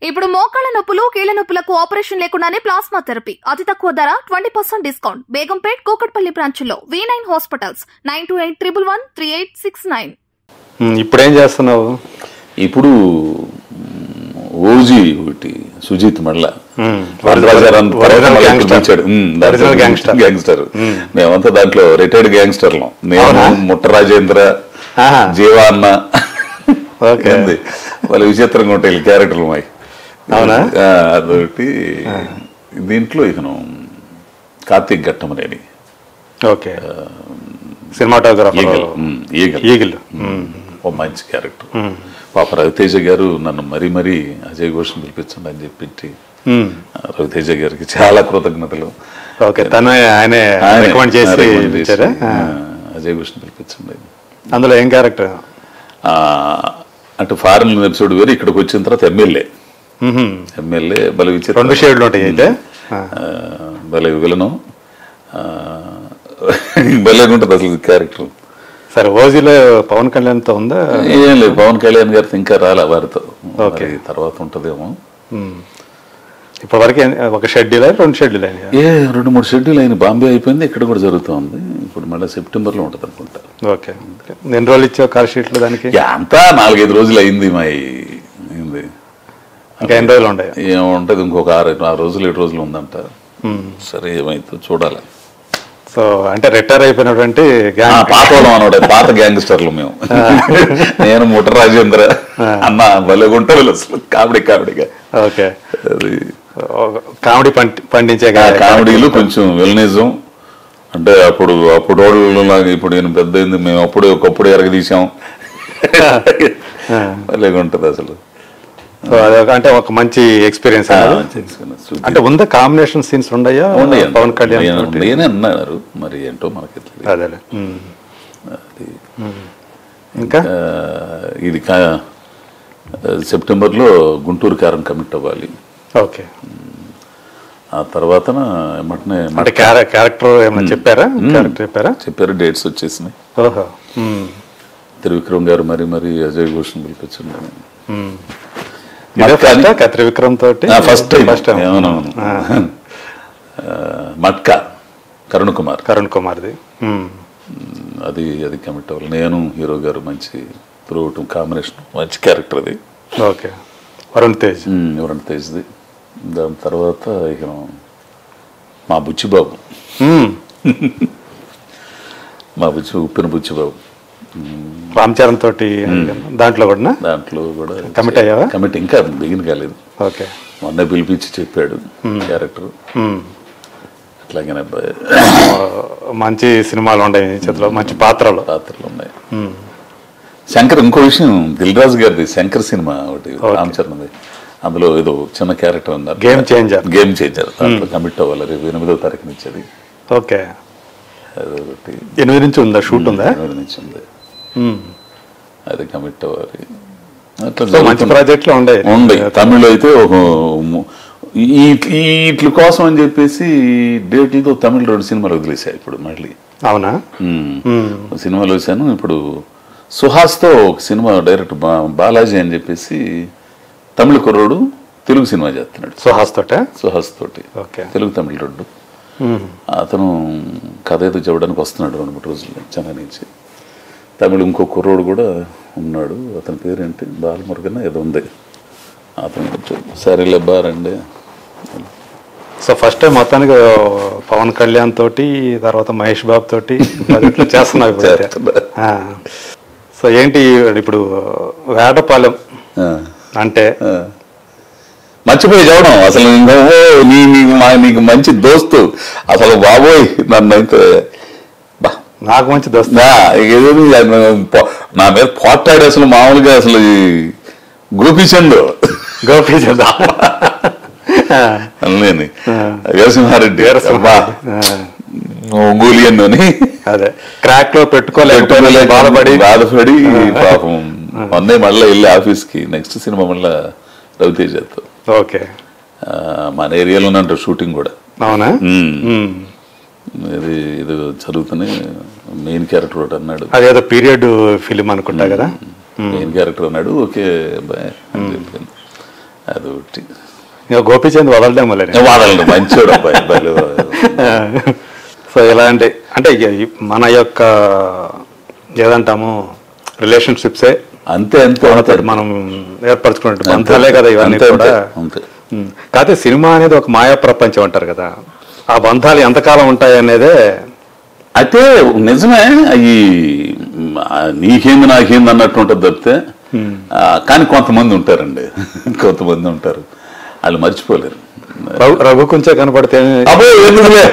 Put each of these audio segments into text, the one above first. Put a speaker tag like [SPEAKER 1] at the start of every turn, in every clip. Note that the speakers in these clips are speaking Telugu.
[SPEAKER 1] ఇప్పుడు మోకాళ్ల నొప్పులు కీళ్ల నొప్పులకు ఆపరేషన్ లేకుండానే ప్లాస్మా థెరపీ అతి తక్కువ ధర twenty percent discount Begumpet Kukatpally బ్రాంచ్లో V nine hospitals nine two eight triple one three eight six nine
[SPEAKER 2] um, ఇప్పుడు ఏం చేస్తున్నావు
[SPEAKER 3] ఇప్పుడు ఓజీ ఒకటి సుజిత్ మళ్ళా
[SPEAKER 2] మ్మ్.
[SPEAKER 3] వరదరాజారావు అని
[SPEAKER 2] Original
[SPEAKER 3] తర్వాత మళ్ళీ
[SPEAKER 2] gangster.
[SPEAKER 3] పిలిచాడు. మ్మ్, దాంట్లో
[SPEAKER 2] Original gangster.
[SPEAKER 3] గ్యాంగ్స్టర్ మేమంతా దాంట్లో రిటైర్డ్ గ్యాంగ్స్టర్లం నేను
[SPEAKER 2] అవునా?
[SPEAKER 3] ముట్ట రాజేంద్ర
[SPEAKER 2] ఆహా.
[SPEAKER 3] జీవా అన్న
[SPEAKER 2] ఓకే.
[SPEAKER 3] ఏంది? వాళ్ళ విచిత్రంగా ఉంటాయి క్యారెక్టర్లు మాయి
[SPEAKER 2] అవునా?
[SPEAKER 3] ఆ, అదొకటి దీంట్లో ఇకను Karthik Ghattamaneni
[SPEAKER 2] okay cinematographer
[SPEAKER 3] Eagle hmm, Eagle
[SPEAKER 2] Eagle
[SPEAKER 3] ఓ మంచి క్యారెక్టర్ పాప రవితేజ గారు నన్ను మరీ మరీ అజయ్ ఘోష్ని పిలిపించండి అని చెప్పి రవితేజ గారికి చాలా కృతజ్ఞతలు
[SPEAKER 2] ఓకే తను ఆయనే
[SPEAKER 3] ఆయన
[SPEAKER 2] రికమెండ్ చేసి
[SPEAKER 3] recommend చేసి,
[SPEAKER 2] ఇచ్చారా
[SPEAKER 3] ఆ, అజయ్ ఘోష్ని పిలిపించండి
[SPEAKER 2] అందులో ఏం క్యారెక్టర్
[SPEAKER 3] ఆ, అటు ఫారెన్ ఎపిసోడ్ వేరు ఇక్కడికి వచ్చిన తర్వాత ఎమ్మెల్యే ఎమ్మెల్యే బల విచిత్ర
[SPEAKER 2] రెండు షేడ్లు ఉంటాయి అయితే ఆ,
[SPEAKER 3] ఆ, భలే విలను భలే ఉంటుంది అసలు క్యారెక్టర్
[SPEAKER 2] సరే ఓజీలో పవన్ కళ్యాణ్ తో ఉందా
[SPEAKER 3] ఏం లేదు పవన్ కళ్యాణ్ గారితో ఇంకా రాలే వారితో
[SPEAKER 2] ఓకే.
[SPEAKER 3] మరి తర్వాత ఉంటదేమో
[SPEAKER 2] ఇప్పటి వరకు ఒక షెడ్యూల్ రెండు షెడ్యూల్ అయినాయి
[SPEAKER 3] ఏ రెండు మూడు షెడ్యూల్ అయిన బాంబే అయిపోయింది ఇక్కడ కూడా జరుగుతుంది ఇప్పుడు మళ్ళీ సెప్టెంబర్ లో ఉంటుంది అనుకుంటా
[SPEAKER 2] ఓకే ఎన్ని రోజులు ఇచ్చావు కాల్ షీట్లు దానికి
[SPEAKER 3] యా, అంతా నాలుగైదు రోజులు అయింది మా ఈ- అయింది
[SPEAKER 2] ఇంకా ఎన్ని రోజులు ఉంటాయి
[SPEAKER 3] ఏముంటది ఇంకొక ఆరు ఆరు రోజులు ఏడు రోజులు ఉందంట సరే ఏమైతే చూడాలి
[SPEAKER 2] సో అంటే రిటైర్ అయిపోయినటువంటి
[SPEAKER 3] ఆ,
[SPEAKER 2] గ్యాంగ్
[SPEAKER 3] పాత వాళ్ళం అనమాట పాత గ్యాంగ్స్టర్లు మేము నేను ముట్ట రాజేంద్ర అన్న భలే ఉంటారు అసలు కామెడీ కామెడీగా
[SPEAKER 2] ఓకే
[SPEAKER 3] అది
[SPEAKER 2] కామెడీ పండించే
[SPEAKER 3] ఆ కామెడీలు కొంచెం విలనిజం అంటే అప్పుడు అప్పుడు వాళ్ళలాగా ఇప్పుడు నేను పెద్ద అయింది మేము అప్పుడు ఒకప్పుడు ఎరగదీశాం భలేగా ఉంటుంది అసలు
[SPEAKER 2] సో అదొక అంటే ఒక మంచి ఎక్స్పీరియన్స్
[SPEAKER 3] ఆ,
[SPEAKER 2] అనేది
[SPEAKER 3] మంచి experience. సుజీ-
[SPEAKER 2] అంటే ఉందా కాంబినేషన్ సీన్స్ ఉండయా
[SPEAKER 3] ఉన్నాయి
[SPEAKER 2] పవన్ కళ్యాణ్
[SPEAKER 3] నేను-
[SPEAKER 2] తోటి?
[SPEAKER 3] నేనే అన్నారు మరి ఏంటో మనకి తెలియదు.
[SPEAKER 2] అదేలే ఉమ్.
[SPEAKER 3] అది
[SPEAKER 2] ఇంకా
[SPEAKER 3] ఆ, ఇది కా- సెప్టెంబర్లో గుంటూరు కారం కమిట్ అవ్వాలి
[SPEAKER 2] ఓకే
[SPEAKER 3] ఆ తర్వాత ఏమంటే
[SPEAKER 2] అంటే క్యారె- క్యారెక్టర్ ఏమైనా చెప్పారా క్యారెక్టర్ చెప్పారా
[SPEAKER 3] చెప్పారు డేట్స్ వచ్చేసినాయి
[SPEAKER 2] ఓహో ఉమ్.
[SPEAKER 3] త్రివిక్రమ్ గారు మరి మరి అజయ్ ఘోష్ని పిలిపించండి
[SPEAKER 2] ఉమ్. ఇదే
[SPEAKER 3] మట్కా
[SPEAKER 2] ఫస్ట్
[SPEAKER 3] అని-
[SPEAKER 2] కత్రి విక్రమ్ తోటి
[SPEAKER 3] ఫస్ట్ టైం
[SPEAKER 2] ఫస్ట్ టైం
[SPEAKER 3] అవునవును ఆ, మట్కా కరుణ్ కుమార్
[SPEAKER 2] కరుణ్ కుమార్ది ఉమ్.
[SPEAKER 3] అది అది కమిట్ అవ్వాలి నేను హీరో గారు మంచి త్రూఅవుట్ కాంబినేషన్ మంచి క్యారెక్టర్ అది
[SPEAKER 2] ఓకే వరుణ్ తేజ్
[SPEAKER 3] ఎవరంటే తేజ్ది దాని తర్వాత ఇక మా బుచ్చిబాబు
[SPEAKER 2] ఉమ్.
[SPEAKER 3] మా బుచ్చి ఉప్పిన బుచ్చిబాబు
[SPEAKER 2] రామ్ చరణ్ తోటి దాంట్లో కూడా
[SPEAKER 3] దాంట్లో కూడా
[SPEAKER 2] Commit అయ్యావా?
[SPEAKER 3] కమిట్ ఇంకా బిగిన్ కాలేదు
[SPEAKER 2] ఓకే
[SPEAKER 3] మొన్న పిలిపించి చెప్పాడు క్యారెక్టర్
[SPEAKER 2] ఉమ్.
[SPEAKER 3] అట్లాగనే అబ్బాయి
[SPEAKER 2] మంచి సినిమాలు ఉన్నాయి ఈ చేతిలో మంచి పాత్రలు
[SPEAKER 3] పాత్రలు ఉన్నాయి శంకర్ ఇంకో విషయం దిల్ రాజు గారిది శంకర్ సినిమా ఒకటి రామ్ చరణ్ది అందులో ఏదో చిన్న క్యారెక్టర్ ఉన్నారు
[SPEAKER 2] Game changer.
[SPEAKER 3] గేమ్ చేంజర్ దాంట్లో కమిట్ అవ్వాలి రేపు ఎనిమిదో తారీఖు నుంచి అది
[SPEAKER 2] ఓకే
[SPEAKER 3] అదొకటి
[SPEAKER 2] ఎనిమిది నుంచి ఉందా షూట్ ఉందా
[SPEAKER 3] ఎనిమిది నుంచి ఉంది
[SPEAKER 2] ఉమ్.
[SPEAKER 3] అది కమిట్ అవ్వాలి అట్లా
[SPEAKER 2] సో మంచి
[SPEAKER 3] జరుగుతుంది.
[SPEAKER 2] ప్రాజెక్టులు ఉండే
[SPEAKER 3] ఉండే తమిళ్ అయితే ఒక ము- ఈ ఈ వీటి కోసం అని చెప్పేసి డేట్లతో తమిళ్ రెండు సినిమాలు వదిలేసాయి ఇప్పుడు మళ్ళీ
[SPEAKER 2] అవునా
[SPEAKER 3] ఉమ్.
[SPEAKER 2] ఉమ్.
[SPEAKER 3] ఒక సినిమాలో వచ్చాను ఇప్పుడు సుహాస్తో ఒక సినిమా డైరెక్టర్ బా- బాలాజీ అని చెప్పేసి తమిళ కుర్రోడు తెలుగు సినిమా చేస్తున్నాడు
[SPEAKER 2] సుహాస్ తోట
[SPEAKER 3] సుహాస్ తోటి
[SPEAKER 2] ఓకే
[SPEAKER 3] తెలుగు తమిళ రెండు
[SPEAKER 2] ఉమ్.
[SPEAKER 3] అతను కథ ఏదో చెప్పడానికి వస్తున్నాడు రెండు మూడు రోజులు చెన్నై నుంచి తమిళ ఇంకో కుర్రోడు కూడా ఉన్నాడు అతని పేరేంటి బాలమురుగన ఏదో ఉంది అతను కొంచెం సరేలే బారండి
[SPEAKER 2] సో ఫస్ట్ టైం మొత్తానికి పవన్ కళ్యాణ్ తోటి తర్వాత మహేష్ బాబు తోటి ప్రాజెక్టులు చేస్తున్నావు ఇప్పుడు అయితే.
[SPEAKER 3] చేస్తున్నా.
[SPEAKER 2] ఆ. సో ఏంటి ఇప్పుడు వేటపాలెం
[SPEAKER 3] ఆ,
[SPEAKER 2] అంటే
[SPEAKER 3] ఆ. మర్చిపోయి చదవడం అసలు నువ్వు నీ నీ- మా నీకు మంచి దోస్తు అసలు బాబోయ్ నన్ను అయితే బా
[SPEAKER 2] నాకు మంచి దోస్తు
[SPEAKER 3] నా ఏదో నన్ను పో- నా మీద పోట్లాడి అసలు మామూలుగా అసలు ఈ గోపీచంద్
[SPEAKER 2] గోపి చేద్దాం
[SPEAKER 3] అనలేని వీరసింహారెడ్డి అబ్బా ఒంగోలియన్ అని
[SPEAKER 2] అదే క్రాక్ లో పెట్టుకోలేకపోతే బాధపడి
[SPEAKER 3] బాధపడి పాపం మొన్నే మళ్ళీ వెళ్ళి ఆఫీస్ కి నెక్స్ట్ సినిమా మళ్ళా రవితేజతో
[SPEAKER 2] ఓకే
[SPEAKER 3] ఆ, మన ఏరియాలో ఉంటారు షూటింగ్ కూడా
[SPEAKER 2] అవునా
[SPEAKER 3] ఉమ్.
[SPEAKER 2] ఉమ్.
[SPEAKER 3] ఇది ఇది జరుగుతూనే మెయిన్ క్యారెక్టర్ ఒకటి అన్నాడు
[SPEAKER 2] అదేదో పీరియడ్ ఫిలిం అనుకుంటా కదా
[SPEAKER 3] మెయిన్ క్యారెక్టర్ అన్నాడు ఓకే బాయ్ అని చెప్పాను అది ఒకటి
[SPEAKER 2] ఇంకా గోపీచంద్ వదలడం వల్ల
[SPEAKER 3] వాడాలి మంచోడు అబ్బాయి భలే.
[SPEAKER 2] సో ఇలాంటి అంటే ఇక ఈ మన యొక్క ఏదంటాము రిలేషన్షిప్సే
[SPEAKER 3] అంతే అంతే అంతే
[SPEAKER 2] మనం ఏర్పరచుకున్నట్టు బంధాలే కదా ఇవన్నీ
[SPEAKER 3] అంతే,
[SPEAKER 2] కూడా
[SPEAKER 3] అంతే
[SPEAKER 2] ఉమ్. కాకపోతే సినిమా అనేది ఒక మాయా ప్రపంచం అంటారు కదా ఆ బంధాలు ఎంతకాలం ఉంటాయి అనేదే
[SPEAKER 3] అయితే నిజమే ఈ ఆ, నీకేంది నాకేంది అన్నట్టు ఉంటుంది తప్పితే ఆ, కానీ కొంతమంది ఉంటారండి కొంతమంది ఉంటారు వాళ్ళు మర్చిపోలేరు
[SPEAKER 2] రఘు రఘు కుంచే కనపడితే
[SPEAKER 3] అబ్బో ఎందుకులే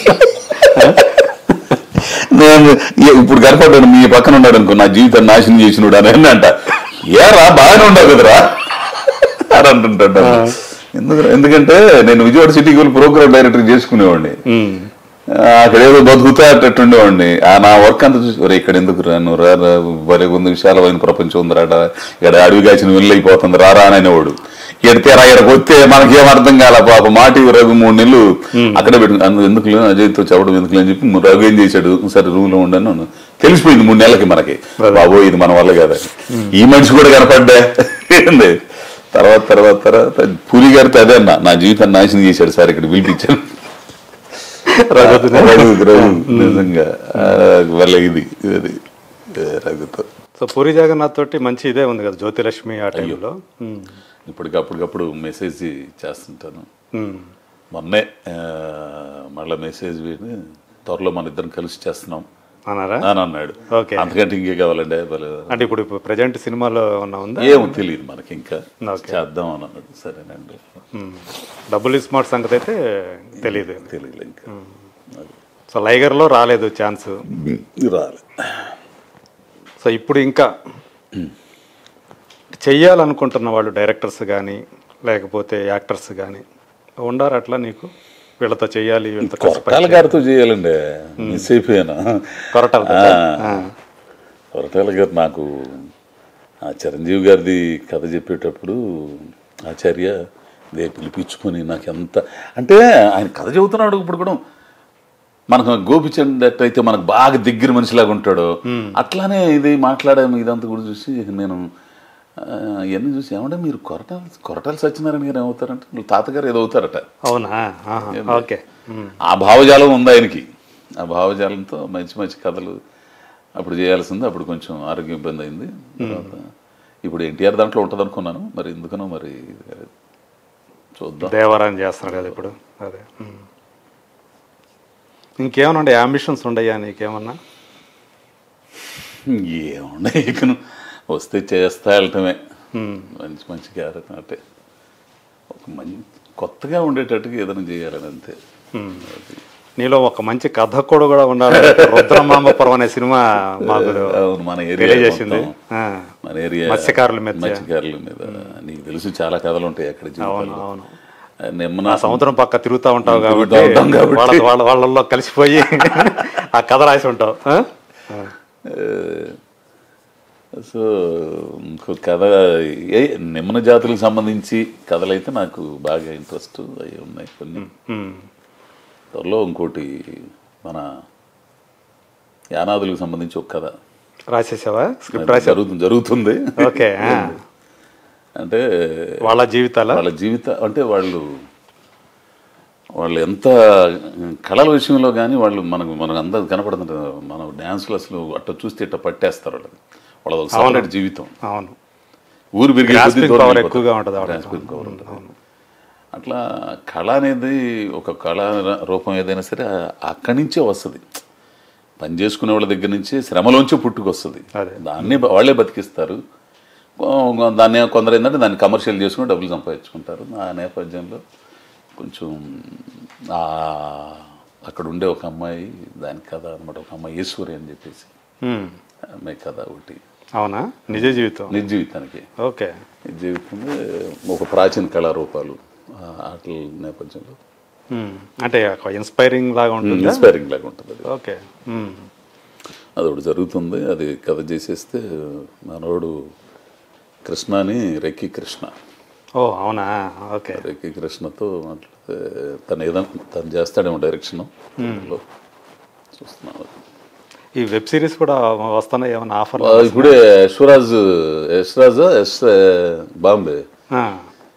[SPEAKER 3] నేను ఏ- ఇప్పుడు కనపడ్డాడు మీ పక్కన ఉన్నాడు అనుకో నా జీవితాన్ని నాశనం చేసినాడు అని అంట ఏరా బాగానే ఉండవు కదరా అని అంటుంటాడు ఎందుకు ఎందుకంటే నేను విజయవాడ సిటీకి వెళ్ళి ప్రోగ్రామ్ డైరెక్టర్ చేసుకునేవాడిని
[SPEAKER 2] ఉమ్.
[SPEAKER 3] ఆ, అక్కడ ఏదో బతుకుతా అట్టట్టు ఉండేవాడిని ఆ నా వర్క్ అంతా చూసి "ఒరేయ్, ఇక్కడ ఎందుకు రాను రా రా, భలే ఉంది విశాలమైన ప్రపంచం ఉందిరాట ఇక్కడ అడవి కాచిన వెళ్ళైపోతుంది రారా అని అనేవాడు ఎడితేరా ఇక్కడికి వస్తే మనకేం అర్థం కాల పాప మాటి రఘు మూడు నెలలు అక్కడే పెట్టు అందు ఎందుకు అజయ్తో చెప్పడం ఎందుకు అని చెప్పి రఘు ఏం చేశాడు సరే రూమ్ లో ఉండను అన్నాను. తెలిసిపోయింది మూడు నెలలకి మనకి బాబో ఇది మన వల్ల కదా ఈ మనిషి కూడా కనపడ్డా ఏంది తర్వాత తర్వాత తర్వాత పూరి గారితో అదే అన్న నా జీవితాన్ని నాశనం చేశాడు సార్ ఇక్కడ పిలిపించాను
[SPEAKER 2] రఘుతునే.
[SPEAKER 3] రఘు రఘు నిజంగా ఆ, వాళ్ళ ఇది ఇది ఏ, రఘుతో
[SPEAKER 2] సో పూరి జగన్నాథ్ తోటి మంచి ఇదే ఉంది కదా జ్యోతిలక్ష్మి ఆ టైంలో ఉమ్.
[SPEAKER 3] ఇప్పటికప్పటికప్పుడు మెసేజ్ చేస్తుంటాను
[SPEAKER 2] ఉమ్.
[SPEAKER 3] మొన్నే ఆ, మళ్ళా మెసేజ్ విని త్వరలో మన ఇద్దరం కలిసి చేస్తున్నాం
[SPEAKER 2] అన్నారా
[SPEAKER 3] అని అన్నాడు
[SPEAKER 2] ఓకే.
[SPEAKER 3] అంతకంటే ఇంకే కావాలండి భలే.
[SPEAKER 2] అంటే ఇప్పుడు ప్రజెంట్ సినిమాలో ఉన్న ఉందా
[SPEAKER 3] ఏమో తెలియదు మనకి ఇంకా
[SPEAKER 2] ఓకే.
[SPEAKER 3] చేద్దాం అని అన్నాడు సరేనండి
[SPEAKER 2] ఉమ్. డబుల్ స్మార్ట్ సంగతి అయితే తెలియదు
[SPEAKER 3] తెలియదు ఇంకా అది.
[SPEAKER 2] సో లైగర్లో రాలేదు ఛాన్స్
[SPEAKER 3] రాలే
[SPEAKER 2] సో ఇప్పుడు ఇంకా చెయ్యాలనుకుంటున్న వాళ్ళు డైరెక్టర్స్ కానీ లేకపోతే యాక్టర్స్ కానీ ఉండారు అట్లా నీకు వీళ్ళతో చెయ్యాలి వీళ్ళతో కలిసి
[SPEAKER 3] కొరటాల
[SPEAKER 2] పని
[SPEAKER 3] గారితో చేయాలండి మిస్ అయిపోయాను
[SPEAKER 2] కొరటాల
[SPEAKER 3] ఆ,
[SPEAKER 2] ఆ.
[SPEAKER 3] కొరటాల గారు నాకు ఆ చిరంజీవి గారిది కథ చెప్పేటప్పుడు ఆచార్య దే పిలిపించుకొని నాకు ఎంత అంటే ఆయన కథ చెబుతున్నాడు ఇప్పుడు కూడా మనకు గోపిచంద్ అయితే మనకు బాగా దగ్గర మనిషిలాగా ఉంటాడు అట్లానే ఇది మాట్లాడాము ఇదంతా కూడా చూసి నేను ఆ, ఇవన్నీ చూసి ఏమంటే మీరు కొరటాల కొరటాల సత్యనారాయణ గారు ఏమవుతారంటే వీళ్ళ తాతగారు ఏదో అవుతారట
[SPEAKER 2] అవునా ఆహా. ఓకే ఉమ్.
[SPEAKER 3] ఆ భావజాలం ఉంది ఆయనకి ఆ భావజాలంతో మంచి మంచి కథలు అప్పుడు చేయాల్సింది అప్పుడు కొంచెం ఆరోగ్యం ఇబ్బంది అయింది తర్వాత ఇప్పుడు ఎన్టీఆర్ దాంట్లో ఉంటుంది అనుకున్నాను మరి ఎందుకనో మరి చూద్దాం
[SPEAKER 2] దేవరాన్ని చేస్తున్నాడు కదా ఇప్పుడు అదే ఉమ్. ఇంకేమన్నా ఉండే అంబిషన్స్ ఉండయా నీకేమన్నా
[SPEAKER 3] ఏమున్నాయి ఇకను వస్తే చేస్తా వెళ్ళటమే మంచి మంచి క్యారెక్టర్ అంటే ఒక మంచి కొత్తగా ఉండేటట్టుగా ఏదైనా చేయాలని అంతే అది.
[SPEAKER 2] నీలో ఒక మంచి కథకుడు కూడా ఉండాలి రుద్రమాంబపురం అనే సినిమా మాకు
[SPEAKER 3] అవును, మన ఏరియా
[SPEAKER 2] తెలియజేసింది
[SPEAKER 3] మొత్తం.
[SPEAKER 2] ఆ.
[SPEAKER 3] మన ఏరియా
[SPEAKER 2] మత్స్యకారుల మీద
[SPEAKER 3] మత్స్యకారుల మీద నీకు తెలుసు చాలా కథలు ఉంటాయి అక్కడ
[SPEAKER 2] అవును
[SPEAKER 3] జీవితాల్లో
[SPEAKER 2] అవును
[SPEAKER 3] నిమ్మన
[SPEAKER 2] ఆ సముద్రం పక్క తిరుగుతూ ఉంటావు
[SPEAKER 3] తిరుగుతా
[SPEAKER 2] కాబట్టి
[SPEAKER 3] ఉంటాం కాబట్టి.
[SPEAKER 2] వాళ్ళ వాళ్ళ వాళ్ళల్లో కలిసిపోయి ఆ కథ రాసి ఉంటావు ఆ?
[SPEAKER 3] సో ఇంకో కథ ఏ నిమ్మన జాతులకు సంబంధించి కథలైతే నాకు బాగా ఇంట్రెస్ట్ అవి ఉన్నాయి కొన్ని
[SPEAKER 2] ఉమ్.
[SPEAKER 3] త్వరలో ఇంకోటి మన యానాదులకు సంబంధించి ఒక కథ
[SPEAKER 2] రాసేసావా స్క్రిప్ట్ రాసావా
[SPEAKER 3] జరుగుతుంది జరుగుతుంది
[SPEAKER 2] ఓకే ఆ.
[SPEAKER 3] అంటే
[SPEAKER 2] వాళ్ళ జీవితాల
[SPEAKER 3] వాళ్ళ జీవిత అంటే వాళ్ళు వాళ్ళు ఎంత కళల విషయంలో కానీ వాళ్ళు మనకు మనకు అందరు కనపడుతుంటారు మన డ్యాన్స్లు అసలు అట్ట చూస్తే ఇట్ట పట్టేస్తారు వాళ్ళది వాళ్ళది ఒక సపరేట్ జీవితం
[SPEAKER 2] అవును
[SPEAKER 3] ఊరు పెరిగే కొద్దీ
[SPEAKER 2] Grasping
[SPEAKER 3] దూరం
[SPEAKER 2] power
[SPEAKER 3] అయిపోతుంది.
[SPEAKER 2] ఎక్కువగా ఉంటుంది వాళ్ళకి.
[SPEAKER 3] Grasping power ఉంటుంది. అట్లా కళ అనేది ఒక కళ రూపం ఏదైనా సరే ఆ- అక్కడి నుంచే వస్తుంది పని చేసుకునే వాళ్ళ దగ్గర నుంచి శ్రమలోంచే పుట్టుకొస్తుంది
[SPEAKER 2] అదే.
[SPEAKER 3] దాన్ని బ- వాళ్ళే బతికిస్తారు కొ- దాన్ని కొందరు ఏంటంటే దాన్ని కమర్షియల్ చేసుకుని డబ్బులు సంపాదించుకుంటారు ఆ నేపథ్యంలో కొంచెం ఆ అక్కడ ఉండే ఒక అమ్మాయి దాని కథ అనమాట ఒక అమ్మాయి ఈశ్వరి అని చెప్పేసి
[SPEAKER 2] ఉమ్.
[SPEAKER 3] అమ్మాయి కథ ఒకటి
[SPEAKER 2] అవునా నిజ జీవితం
[SPEAKER 3] నిజ జీవితానికి
[SPEAKER 2] ఓకే
[SPEAKER 3] నిజ జీవితంలో ఒక ప్రాచీన కళారూపాలు ఆ ఆటల నేపథ్యంలో
[SPEAKER 2] ఉమ్. అంటే ఒక ఇన్స్పైరింగ్ లాగా ఉంటుంది
[SPEAKER 3] ఇన్స్పైరింగ్ లాగా ఉంటుంది అది
[SPEAKER 2] ఓకే ఉమ్.
[SPEAKER 3] అది ఒకటి జరుగుతుంది అది కథ చేసేస్తే మనోడు కృష్ణని రెక్కి కృష్ణ
[SPEAKER 2] ఓ అవునా ఓకే
[SPEAKER 3] రెక్కి కృష్ణతో మాట్లాడితే తను ఏదైనా తను చేస్తాడేమో డైరెక్షన్ చూస్తున్నాను
[SPEAKER 2] ఈ వెబ్ సిరీస్ కూడా వస్తున్నాయి ఏమైనా ఆఫర్
[SPEAKER 3] ఆ, ఇప్పుడే యశ్వరాజ్ యశ్వరాజ్ యశ్ బాంబే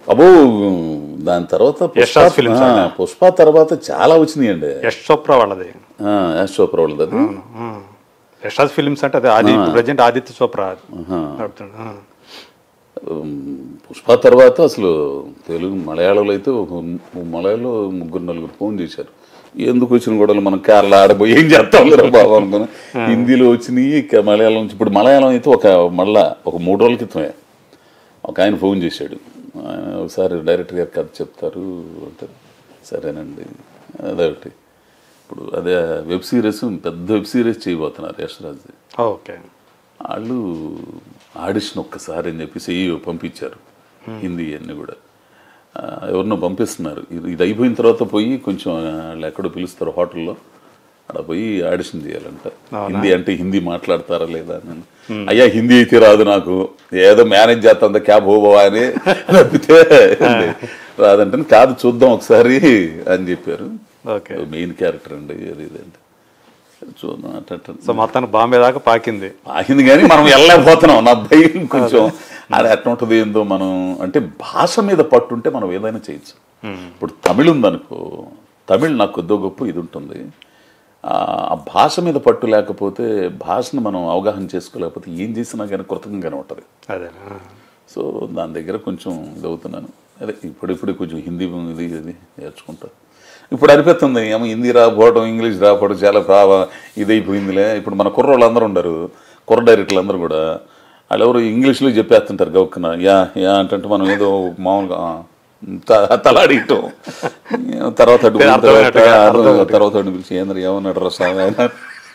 [SPEAKER 3] అబ్బో దాని తర్వాత పుష్ప
[SPEAKER 2] యశ్రాజ్ ఫిలిమ్స్
[SPEAKER 3] ఆ, పుష్ప తర్వాత చాలా వచ్చినాయండి
[SPEAKER 2] యష్ చోప్రా వాళ్ళది
[SPEAKER 3] ఆ, యాష్ చోప్రా వాళ్ళది అది
[SPEAKER 2] యశ్రాజ్ ఫిలిమ్స్ అంటే అదే ఆది ప్రజెంట్ ఆదిత్య చోప్రా నడుపుతుండు. ఆ.
[SPEAKER 3] ఉమ్, పుష్ప తర్వాత అసలు తెలుగు మలయాళంలో అయితే ఒక ము- మలయాళంలో ముగ్గురు నలుగురు ఫోన్ చేశారు ఎందుకు వచ్చిన గొడవలు మనం కేరళ ఆడబోయి ఏం చేస్తాం లేరా బాబు అనుకుని హిందీలో వచ్చినాయి ఇక మలయాళం నుంచి ఇప్పుడు మలయాళం అయితే ఒక మళ్ళా ఒక మూడు రోజుల క్రితమే ఒక ఆయన ఫోన్ చేశాడు ఆయన ఒకసారి డైరెక్టర్ గారు కథ చెప్తారు అంటే సరేనండి అదొకటి ఇప్పుడు అదే వెబ్ సిరీస్ పెద్ద వెబ్ సిరీస్ చేయబోతున్నారు యశ్రాజ్ది
[SPEAKER 2] ఓకే
[SPEAKER 3] వాళ్ళు ఆడిషన్ ఒక్కసారి అని చెప్పేసి పంపించారు హిందీ అన్ని కూడా ఆ, ఎవరినో పంపిస్తున్నారు ఇది ఇది అయిపోయిన తర్వాత పోయి కొంచెం వాళ్ళు ఎక్కడో పిలుస్తారు హోటల్లో అక్కడ పోయి ఆడిషన్ చేయాలంట హిందీ అంటే హిందీ మాట్లాడతారా లేదా అని అయ్యా హిందీ అయితే రాదు నాకు ఏదో మేనేజ్ చేస్తా క్యాబ్ హోబో అని తప్పితే రాదంటే కాదు చూద్దాం ఒకసారి అని చెప్పారు
[SPEAKER 2] ఓకే
[SPEAKER 3] మెయిన్ క్యారెక్టర్ అండి అది ఇది అంటే చూద్దాం అట్ట అట్ట.
[SPEAKER 2] సో మొత్తానికి బాంబే దాకా పాకింది
[SPEAKER 3] ఆగింది కానీ మనం వెళ్ళలేకపోతున్నాం నా భయం కొంచెం అది ఎట్లా ఉంటుంది ఏందో మనం అంటే భాష మీద పట్టు ఉంటే మనం ఏదైనా చేయొచ్చు ఇప్పుడు తమిళ్ ఉందనుకో తమిళ్ నాకు కొద్దో గొప్ప ఇది ఉంటుంది ఆ ఆ భాష మీద పట్టు లేకపోతే భాషను మనం అవగాహన చేసుకోలేకపోతే ఏం చేసినా కానీ కృతజ్ఞంగానే ఉంటుంది
[SPEAKER 2] అదే ఆ.
[SPEAKER 3] సో దాని దగ్గర కొంచెం ఇది అవుతున్నాను అదే ఇప్పుడిప్పుడు కొంచెం హిందీ ఇది ఇది నేర్చుకుంటా ఇప్పుడు అనిపిస్తుంది ఏమో హిందీ రాకపోవడం ఇంగ్లీష్ రాకపోవడం చాలా ప్రాబ ఇదైపోయిందిలే ఇప్పుడు మన కుర్రోళ్ళు అందరూ ఉండరు కుర్ర డైరెక్టర్లు అందరూ కూడా వాళ్ళు ఎవరు ఇంగ్లీష్లో చెప్పేస్తుంటారు గౌక్కున యా యా అంటే మనం ఏదో మామూలుగా ఆ, త- తలాడియటం తర్వాత అటు పోయిన
[SPEAKER 2] అర్థమైనట్టుగా,
[SPEAKER 3] తర్వాత
[SPEAKER 2] అర్థమైనట్టుగా.
[SPEAKER 3] తర్వాత అటు పిలిచి ఏంద్ర ఏమన్నాడు రా స్వామి ఆయన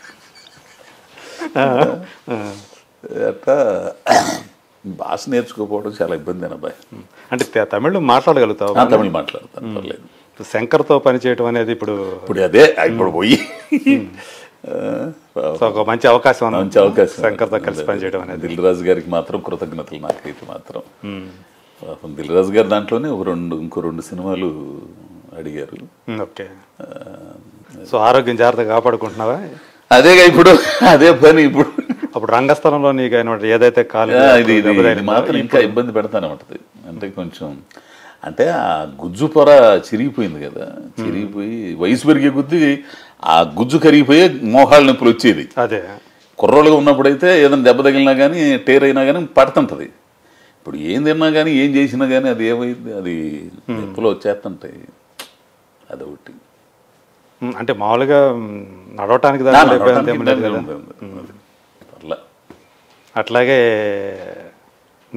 [SPEAKER 3] అట్లా భాష నేర్చుకోకపోవడం చాలా ఇబ్బంది అబ్బాయి
[SPEAKER 2] అంటే తె- తమిళ్ మాట్లాడగలుగుతావు
[SPEAKER 3] ఆ, తమిళ్ మాట్లాడతాను పర్లేదు
[SPEAKER 2] ఇప్పుడు శంకర్తో పని చేయడం అనేది ఇప్పుడు
[SPEAKER 3] ఇప్పుడు అదే ఇప్పుడు పోయి ఆ,
[SPEAKER 2] సో ఒక మంచి అవకాశం ఉంది.
[SPEAKER 3] మంచి అవకాశం
[SPEAKER 2] శంకర్తో కలిసి పని చేయడం అనేది
[SPEAKER 3] దిల్ రాజు గారికి మాత్రం కృతజ్ఞతలు నాకైతే మాత్రం పాపం దిల్ రాజు గారి దాంట్లోనే ఒక రెండు ఇంకో రెండు సినిమాలు అడిగారు
[SPEAKER 2] ఉమ్, ఓకే సో ఆరోగ్యం జాగ్రత్తగా కాపాడుకుంటున్నావా
[SPEAKER 3] అదేగా ఇప్పుడు అదే పని ఇప్పుడు
[SPEAKER 2] అప్పుడు రంగస్థలంలో నీకు అయిన ఏదైతే కాలు
[SPEAKER 3] ఆ, ఇది ఇది-
[SPEAKER 2] దెబ్బ
[SPEAKER 3] ఇది
[SPEAKER 2] తగిలిందో,
[SPEAKER 3] మాత్రం ఇంకా ఇబ్బంది పెడతానే ఉంటది అంటే కొంచెం అంటే ఆ గుజ్జు పొర చిరిగిపోయింది కదా చిరిగిపోయి వయసు పెరిగే కొద్దీ ఆ గుజ్జు కరిగిపోయే మోహాల నొప్పులు వచ్చేది
[SPEAKER 2] అదే
[SPEAKER 3] కుర్రోళ్ళుగా ఉన్నప్పుడైతే ఏదైనా దెబ్బ తగిలినా కానీ టేర్ అయినా కానీ పడుతుంటది ఇప్పుడు ఏం తిన్నా కానీ ఏం చేసినా కానీ అది ఏమైంది అది నొప్పులు వచ్చేస్తుంటాయి అదొకటి
[SPEAKER 2] ఉమ్, అంటే మామూలుగా ఉమ్, నడవటానికి
[SPEAKER 3] నా
[SPEAKER 2] దాని
[SPEAKER 3] నడవడానికి
[SPEAKER 2] ఏం లేదు
[SPEAKER 3] ఇబ్బంది
[SPEAKER 2] కదా
[SPEAKER 3] ఉంది, ఉంది. పర్లే.
[SPEAKER 2] అట్లాగే